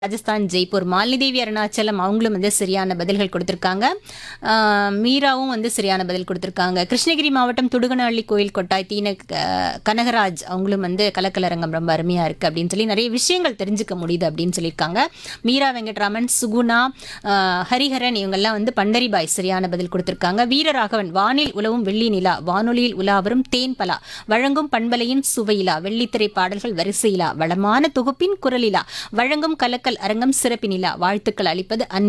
ராஜஸ்தான் ஜெய்ப்பூர் மாலிதேவி அருணாச்சலம் அவங்களும் வந்து சரியான பதில்கள் கொடுத்துருக்காங்க ஆஹ் மீராவும் வந்து சரியான பதில் கொடுத்துருக்காங்க கிருஷ்ணகிரி மாவட்டம் துடுகனஹள்ளி கோயில் கொட்டாய் தீன க- கனகராஜ் அவங்களும் வந்து கலக்கலரங்கம் ரொம்ப அருமையாக இருக்குது அப்படின்னு சொல்லி நிறைய விஷயங்கள் தெரிஞ்சுக்க முடியுது அப்படின்னு சொல்லியிருக்காங்க மீரா வெங்கட்ராமன் சுகுணா ஆஹ் ஹரிஹரன் இவங்கெல்லாம் வந்து பண்டரிபாய் சரியான பதில் கொடுத்துருக்காங்க வீரராகவன் வானில் உலவும் வெள்ளி நிலா வானொலியில் உலாவரும் தேன் பலா வழங்கும் பண்பலையின் சுவையிலா வெள்ளித்திரை பாடல்கள் வரிசையிலா வளமான தொகுப்பின் குரலிலா வழங்கும் கலக்கல் அரங்கம் சிறப்பினிலா வாழ்த்துக்கள் அளிப்பது அன்பு